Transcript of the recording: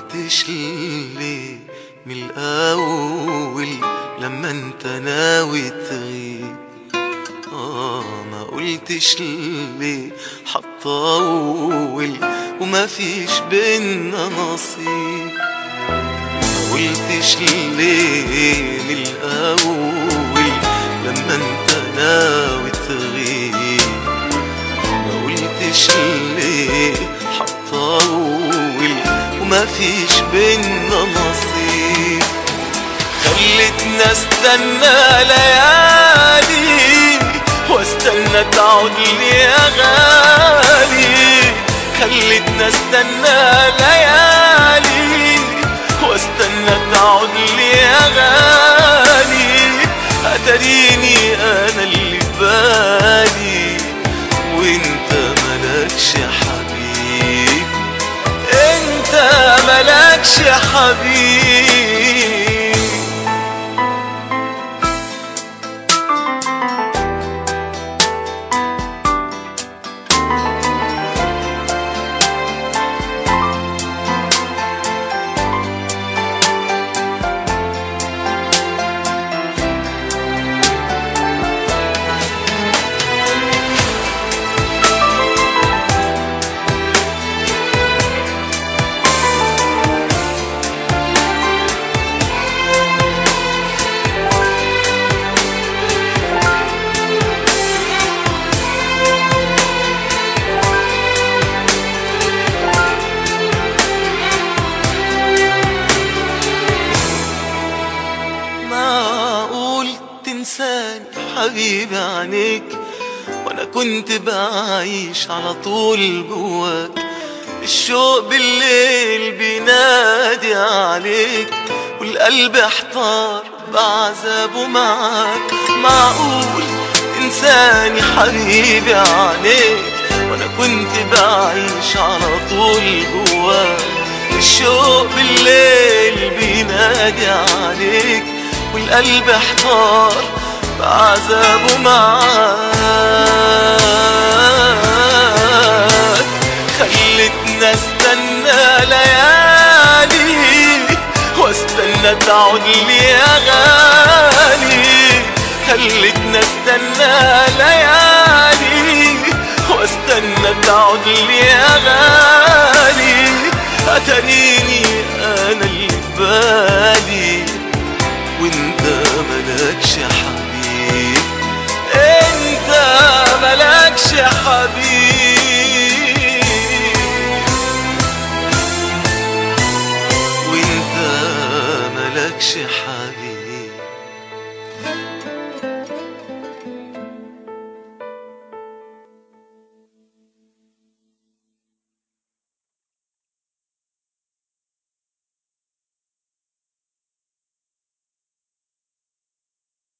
قلتش ليه من الأول لما انت ناوي تغيب آه ما قلتش ليه حطول وما فيش بينا نصيب ما قلتش ليه من الأول لما انت ناوي تغيب ما قلتش ليه حطول وما فيش بينا نصيب خلتنا استنى ليالي واستنى تعود لي يا غالي خلتنا استنى ليالي واستنى تعود لي يا غالي اتريني انا اللي بالي وانت ملكش حبيب انت ملكش حبيب معقول تنساني حبيبي عنيك وانا كنت بعيش على طول جواك الشوق بالليل بينادي عليك والقلب احتار بعذابه معاك معقول تنساني حبيبي عليك وانا كنت بعيش على طول جواك الشوق بالليل بينادي عليك والقلب احتار بعذابه معاك خلتنا استنى ليالي واستنى تعود لي يا غالي خلتنا استنى